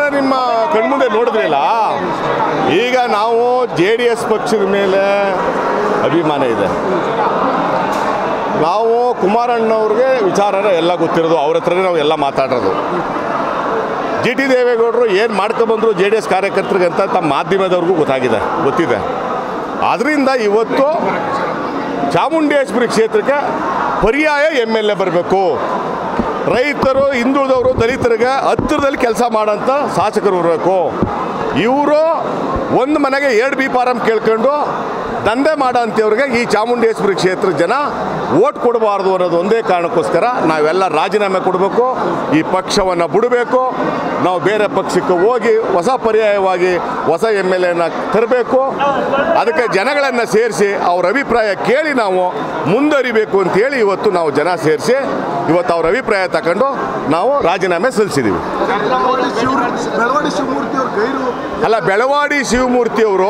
ನಿಮ್ಮ ಕಣ್ಮುಂದೆ ನೋಡಿದ್ರಲ್ಲ ಈಗ ನಾವು ಜೆ ಡಿ ಎಸ್ ಪಕ್ಷದ ಮೇಲೆ ಅಭಿಮಾನ ಇದೆ ನಾವು ಕುಮಾರಣ್ಣವ್ರಿಗೆ ವಿಚಾರನ ಎಲ್ಲ ಗೊತ್ತಿರೋದು ಅವ್ರ ಹತ್ರನೇ ನಾವು ಎಲ್ಲ ಮಾತಾಡೋದು ಜಿ ಟಿ ದೇವೇಗೌಡರು ಏನು ಮಾಡ್ಕೊಬಂದರು ಜೆ ಡಿ ಎಸ್ ಕಾರ್ಯಕರ್ತರಿಗೆ ಅಂತ ತಮ್ಮ ಮಾಧ್ಯಮದವ್ರಿಗೂ ಗೊತ್ತಾಗಿದೆ ಗೊತ್ತಿದೆ ಅದರಿಂದ ಇವತ್ತು ಚಾಮುಂಡೇಶ್ವರಿ ಕ್ಷೇತ್ರಕ್ಕೆ ಪರ್ಯಾಯ ಎಮ್ ಎಲ್ ಎ ಬರಬೇಕು ರೈತರು ಹಿಂದುಳಿದವರು ದಲಿತರಿಗೆ ಹತ್ತಿರದಲ್ಲಿ ಕೆಲಸ ಮಾಡೋಂಥ ಶಾಸಕರು ಇರಬೇಕು ಇವರು ಒಂದು ಮನೆಗೆ ಎರಡು ಬಿ ಫಾರಂ ಕೇಳ್ಕೊಂಡು ದಂಧೆ ಮಾಡೋ ಅಂಥವ್ರಿಗೆ ಈ ಚಾಮುಂಡೇಶ್ವರಿ ಕ್ಷೇತ್ರ ಜನ ಓಟ್ ಕೊಡಬಾರ್ದು ಅನ್ನೋದು ಒಂದೇ ಕಾರಣಕ್ಕೋಸ್ಕರ ನಾವೆಲ್ಲ ರಾಜೀನಾಮೆ ಕೊಡಬೇಕು ಈ ಪಕ್ಷವನ್ನು ಬಿಡಬೇಕು ನಾವು ಬೇರೆ ಪಕ್ಷಕ್ಕೆ ಹೋಗಿ ಹೊಸ ಪರ್ಯಾಯವಾಗಿ ಹೊಸ ಎಮ್ ಎಲ್ ಎನ ತರಬೇಕು ಅದಕ್ಕೆ ಜನಗಳನ್ನು ಸೇರಿಸಿ ಅವ್ರ ಅಭಿಪ್ರಾಯ ಕೇಳಿ ನಾವು ಮುಂದುವರಿಬೇಕು ಅಂತೇಳಿ ಇವತ್ತು ನಾವು ಜನ ಸೇರಿಸಿ ಇವತ್ತು ಅವ್ರ ಅಭಿಪ್ರಾಯ ತಗೊಂಡು ನಾವು ರಾಜೀನಾಮೆ ಸಲ್ಲಿಸಿದ್ದೀವಿ ಬೆಳವಾಡಿ ಶಿವ ಬೆಳವಾಡಿ ಶಿವಮೂರ್ತಿ ಅವ್ರ ಗೈರು ಅಲ್ಲ ಬೆಳವಾಡಿ ಶಿವಮೂರ್ತಿಯವರು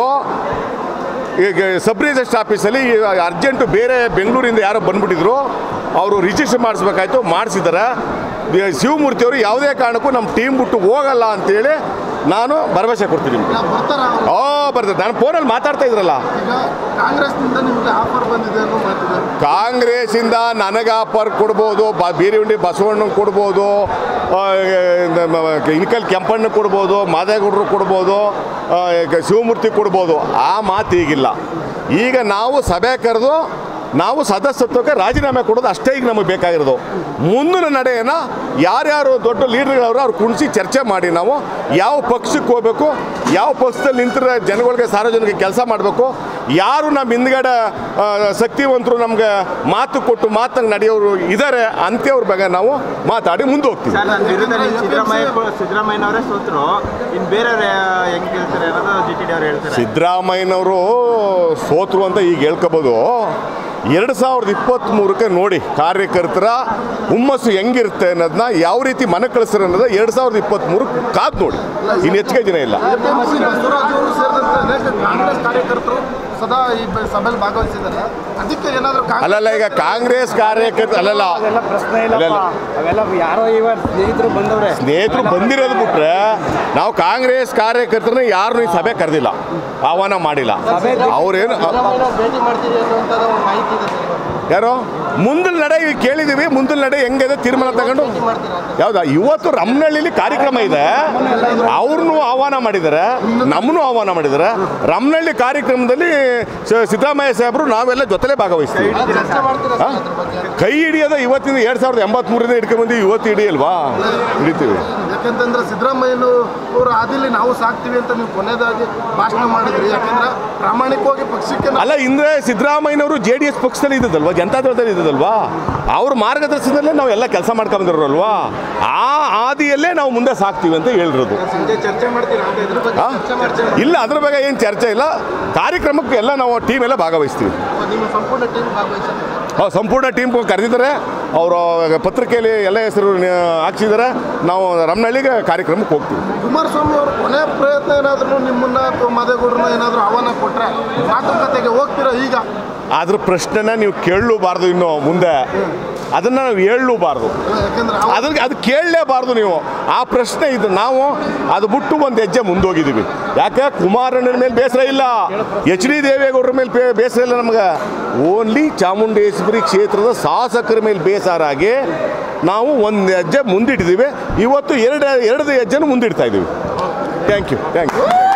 ಈಗ ಸಬ್ ರಿಜಿಸ್ಟರ್ ಆಫೀಸಲ್ಲಿ ಅರ್ಜೆಂಟು ಬೇರೆ ಬೆಂಗಳೂರಿಂದ ಯಾರೋ ಬಂದ್ಬಿಟ್ಟಿದ್ರು ಅವರು ರಿಜಿಸ್ಟರ್ ಮಾಡಿಸ್ಬೇಕಾಯ್ತು ಮಾಡಿಸಿದ್ದಾರೆ ಶಿವಮೂರ್ತಿಯವರು ಯಾವುದೇ ಕಾರಣಕ್ಕೂ ನಮ್ಮ ಟೀಮ್ ಬಿಟ್ಟು ಹೋಗಲ್ಲ ಅಂತೇಳಿ ನಾನು ಭರವಸೆ ಕೊಡ್ತೀನಿ ನಿಮ್ಗೆ ಬರ್ತಾರ ಅವ್ರು? ಓ ಬರ್ತದೆ ನಾನು ಫೋನಲ್ಲಿ ಮಾತಾಡ್ತಾ ಇದ್ರಲ್ಲ ಈಗ ಕಾಂಗ್ರೆಸ್ನಿಂದ ನಿಮಗೆ ಆಫರ್ ಬಂದಿದೆ ಅನ್ನೋ ಮಾತಿದೆ ಕಾಂಗ್ರೆಸ್ಸಿಂದ ನನಗೆ ಆಫರ್ ಕೊಡ್ಬೋದು ಬ ಬೀರಿಹುಂಡಿ ಬಸವಣ್ಣಂಗೆ ಕೊಡ್ಬೋದು ಆ, ನಮ್ಮ ಇನ್ಕಲ್ ಕೆಂಪಣ್ಣ ಕೊಡ್ಬೋದು ಮಾದೇಗೌಡರು ಕೊಡ್ಬೋದು ಆ, ಈಗ ಶಿವಮೂರ್ತಿ ಕೊಡ್ಬೋದು ಆ ಮಾತು ಈಗಿಲ್ಲ ಈಗ ನಾವು ಸಭೆ ಕರೆದು ನಾವು ಸದಸ್ಯತ್ವಕ್ಕೆ ರಾಜೀನಾಮೆ ಕೊಡೋದು ಅಷ್ಟೇ ಈಗ ನಮಗೆ ಬೇಕಾಗಿರೋದು ಮುಂದಿನ ನಡೆಯನ್ನು ಯಾರ್ಯಾರು ದೊಡ್ಡ ಲೀಡರ್ಗಳವರು ಅವ್ರು ಕುಣಿಸಿ ಚರ್ಚೆ ಮಾಡಿ ನಾವು ಯಾವ ಪಕ್ಷಕ್ಕೆ ಹೋಗಬೇಕು ಯಾವ ಪಕ್ಷದಲ್ಲಿ ನಿಂತರೆ ಜನಗಳಿಗೆ ಸಾರ್ವಜನಿಕ ಕೆಲಸ ಮಾಡಬೇಕು ಯಾರು ನಮ್ಮ ಹಿಂದ್ಗಡೆ ಆ, ಶಕ್ತಿವಂತರು ನಮ್ಗೆ ಮಾತು ಕೊಟ್ಟು ಮಾತಂಗೆ ನಡೆಯೋರು ಇದ್ದಾರೆ ಅಂಥವ್ರ ಬಗ್ಗೆ ನಾವು ಮಾತಾಡಿ ಮುಂದೆ ಹೋಗ್ತೀವಿ ಸರ್ ನನ್ನ ವಿರುದ್ಧ ಸಿದ್ದರಾಮಯ್ಯ ಸಿದ್ದರಾಮಯ್ಯನವರೇ ಸೋತರು ಇನ್ನು ಬೇರೆಯವ್ರು ಹೆಂಗೆ ಹೇಳ್ತಾರೆ ಅನ್ನೋದು ಜಿ ಟಿ ಡಿ ಅವ್ರು ಹೇಳ್ತಾರೆ ಸಿದ್ದರಾಮಯ್ಯನವರು ಸೋತರು ಅಂತ ಈಗ ಹೇಳ್ಕೋಬೋದು ಎರಡು ಸಾವಿರದ ಇಪ್ಪತ್ತ್ಮೂರಕ್ಕೆ ನೋಡಿ ಕಾರ್ಯಕರ್ತರ ಹುಮ್ಮಸ್ಸು ಹೆಂಗಿರುತ್ತೆ ಅನ್ನೋದನ್ನ ಯಾವ ರೀತಿ ಮನೆ ಕಳಿಸ್ತಾರೆ ಅನ್ನೋದು ಎರಡು ಸಾವಿರದ ಇಪ್ಪತ್ತ್ಮೂರಕ್ಕೆ ಕಾದು ನೋಡಿ ಇನ್ನು ಹೆಚ್ಚಿಗೆ ದಿನ ಇಲ್ಲ APMC ಬಸವರಾಜ್ ಅವರು ಸೇರಿದಂತೆ ಅನೇಕ ಕಾಂಗ್ರೆಸ್ ಕಾರ್ಯಕರ್ತರು ಸದಾ ಈ ಬ- ಸಭೆಯಲ್ಲಿ ಭಾಗವಹಿಸಿದ್ದಾರೆ ಅದಕ್ಕೆ ಏನಾದರೂ ಅಲ್ಲಲ್ಲ ಈಗ ಕಾಂಗ್ರೆಸ್ ಕಾರ್ಯಕರ್ತ ಅಲ್ಲಲ್ಲ ಅದೆಲ್ಲ ಪ್ರಶ್ನೆ ಅಲ್ಲಲ್ಲ. ಇಲ್ಲಪ್ಪ ಅವೆಲ್ಲ ಯಾರೋ ಇವ ಸ್ನೇಹಿತರು ಬಂದವ್ರೆ ಸ್ನೇಹಿತರು ಬಂದಿರೋದು ಬಿಟ್ರೆ ನಾವು ಕಾಂಗ್ರೆಸ್ ಕಾರ್ಯಕರ್ತರನ್ನ ಯಾರನ್ನೂ ಈ ಸಭೆ ಕರೆದಿಲ್ಲ ಆಹ್ವಾನ ಮಾಡಿಲ್ಲ ಅವ್ರೇನು ಭೇಟಿ ಮಾಡ್ತೀರಿ ಅನ್ನುವಂಥದ್ದು ಒಂದು ಮಾಹಿತಿ ಇದೆ ಸರ್ ಇವಾಗ. ಯಾರು ಮುಂದಿನ ನಡೆ ಈಗ ಕೇಳಿದೀವಿ ಮುಂದಿನ ನಡೆ ಹೆಂಗಿದೆ ತೀರ್ಮಾನ ತಗೊಂಡು ಯಾವ್ದಾ ಇವತ್ತು ರಮ್ನಹಳ್ಳಿಲಿ ಕಾರ್ಯಕ್ರಮ ಇದೆ ಅವ್ರನ್ನೂ ಆಹ್ವಾನ ಮಾಡಿದ್ದಾರೆ ನಮ್ಮನ್ನು ಆಹ್ವಾನ ಮಾಡಿದ್ದಾರೆ ರಮ್ನಹಳ್ಳಿ ಕಾರ್ಯಕ್ರಮದಲ್ಲಿ ಸ- ಸಿದ್ದರಾಮಯ್ಯ ಸಾಹೇಬರು ನಾವೆಲ್ಲ ಜೊತೆಲೇ ಭಾಗವಹಿಸ್ತೀವಿ ಚರ್ಚೆ ಮಾಡ್ತೀರಾ ಹಾ? ಸರ್ ಅದ್ರ ಬಗ್ಗೆ ಕೈ ಹಿಡಿಯೋದ ಇವತ್ತಿನ ಎರಡು ಸಾವಿರದ ಎಂಬತ್ಮೂರರಿಂದ ಹಿಡ್ಕೊಂಡ್ಬಂದು ಇವತ್ತು ಹಿಡಿಯಲ್ವಾ ಹಿಡಿತೀವಿ ಯಾಕೆಂತಂದ್ರೆ ಸಿದ್ದರಾಮಯ್ಯನು ಅವರು ಆದಿಲ್ಲಿ ನಾವು ಸಾಕ್ತೀವಿ ಅಂತ ನೀವು ಕೊನೆಯದಾಗಿ ಭಾಷಣ ಮಾಡಿದ್ರಿ ಯಾಕಂದ್ರೆ ಪ್ರಾಮಾಣಿಕವಾಗಿ ಪಕ್ಷಕ್ಕೆ ನಾವು- ಅಲ್ಲ ಇಂದ್ರೆ ಸಿದ್ದರಾಮಯ್ಯನವರು ಜೆ ಡಿ ಎಸ್ ಪಕ್ಷದಲ್ಲಿ ಇದ್ದದಲ್ವಾ ಜನತಾದಳದಲ್ಲಿ ಇದ್ದದಲ್ವಾ ಅವ್ರ ಮಾರ್ಗದರ್ಶನದಲ್ಲೇ ನಾವು ಎಲ್ಲ ಕೆಲಸ ಮಾಡ್ಕೊಂಬಂದಿರೋಲ್ವಾ ಆ ಹಾದಿಯಲ್ಲೇ ನಾವು ಮುಂದೆ ಸಾಕ್ತೀವಿ ಅಂತ ಹೇಳಿರೋದು ಸಂಜೆ ಚರ್ಚೆ ಮಾಡ್ತೀರಾ ಅಂತ ಇದ್ರ ಬಗ್ಗೆ ಆ? ಚರ್ಚೆ ಮಾಡ್ತೀರಾ ಇಲ್ಲ ಅದ್ರ ಬಗ್ಗೆ ಏನು ಚರ್ಚೆ ಇಲ್ಲ ಕಾರ್ಯಕ್ರಮಕ್ಕೆ ಎಲ್ಲ ನಾವು ಟೀಮ್ ಎಲ್ಲ ಭಾಗವಹಿಸ್ತೀವಿ ನಿಮ್ಮ ಸಂಪೂರ್ಣ ಟೀಮ್ ಭಾಗವಹಿಸಿದ್ದಾರೆ ಹೌದು, ಸಂಪೂರ್ಣ ಟೀಮ್ ಕರೆದಿದ್ದಾರೆ ಅವರು ಪತ್ರಿಕೆಯಲ್ಲಿ ಎಲ್ಲ ಹೆಸರು ನ- ಹಾಕ್ಸಿದ್ದಾರೆ ನಾವು ರಮ್ನಹಳ್ಳಿಗೆ ಕಾರ್ಯಕ್ರಮಕ್ಕೆ ಹೋಗ್ತೀವಿ ಕುಮಾರಸ್ವಾಮಿ ಅವರು ಕೊನೆ ಪ್ರಯತ್ನ ಏನಾದರೂ ನಿಮ್ಮನ್ನ ಅಥವಾ ಮಾದೇಗೌಡರನ್ನ ಏನಾದರೂ ಆಹ್ವಾನ ಕೊಟ್ರೆ ಮಾತುಕತೆಗೆ ಹೋಗ್ತೀರಾ ಈಗ ಅದ್ರ ಪ್ರಶ್ನೆನ ನೀವು ಕೇಳಲೂಬಾರ್ದು ಇನ್ನು ಮುಂದೆ ಅದನ್ನು ನಾವು ಹೇಳಲೂಬಾರ್ದು ಯಾಕಂದ್ರೆ ಅದ್ರಿಗೆ ಅದು ಕೇಳಲೇಬಾರ್ದು ನೀವು ಆ ಪ್ರಶ್ನೆ ಇದು ನಾವು ಅದು ಬಿಟ್ಟು ಒಂದು ಹೆಜ್ಜೆ ಮುಂದೋಗಿದ್ದೀವಿ ಯಾಕೆ ಕುಮಾರಣ್ಣನ ಮೇಲೆ ಬೇಸರ ಇಲ್ಲ ಎಚ್ ಡಿ ದೇವೇಗೌಡರ ಮೇಲೆ ಬೇ- ಬೇಸರ ಇಲ್ಲ ನಮ್ಗೆ ಓನ್ಲಿ ಚಾಮುಂಡೇಶ್ವರಿ ಕ್ಷೇತ್ರದ ಶಾಸಕರ ಮೇಲೆ ಬೇಸರಾಗಿ ನಾವು ಒಂದು ಹೆಜ್ಜೆ ಮುಂದಿಟ್ಟಿದ್ದೀವಿ ಇವತ್ತು ಎರಡು ಎರಡು ಹೆಜ್ಜೆನೂ ಮುಂದಿಡ್ತಾ ಇದ್ದೀವಿ ಥ್ಯಾಂಕ್ ಯು ಥ್ಯಾಂಕ್ ಯು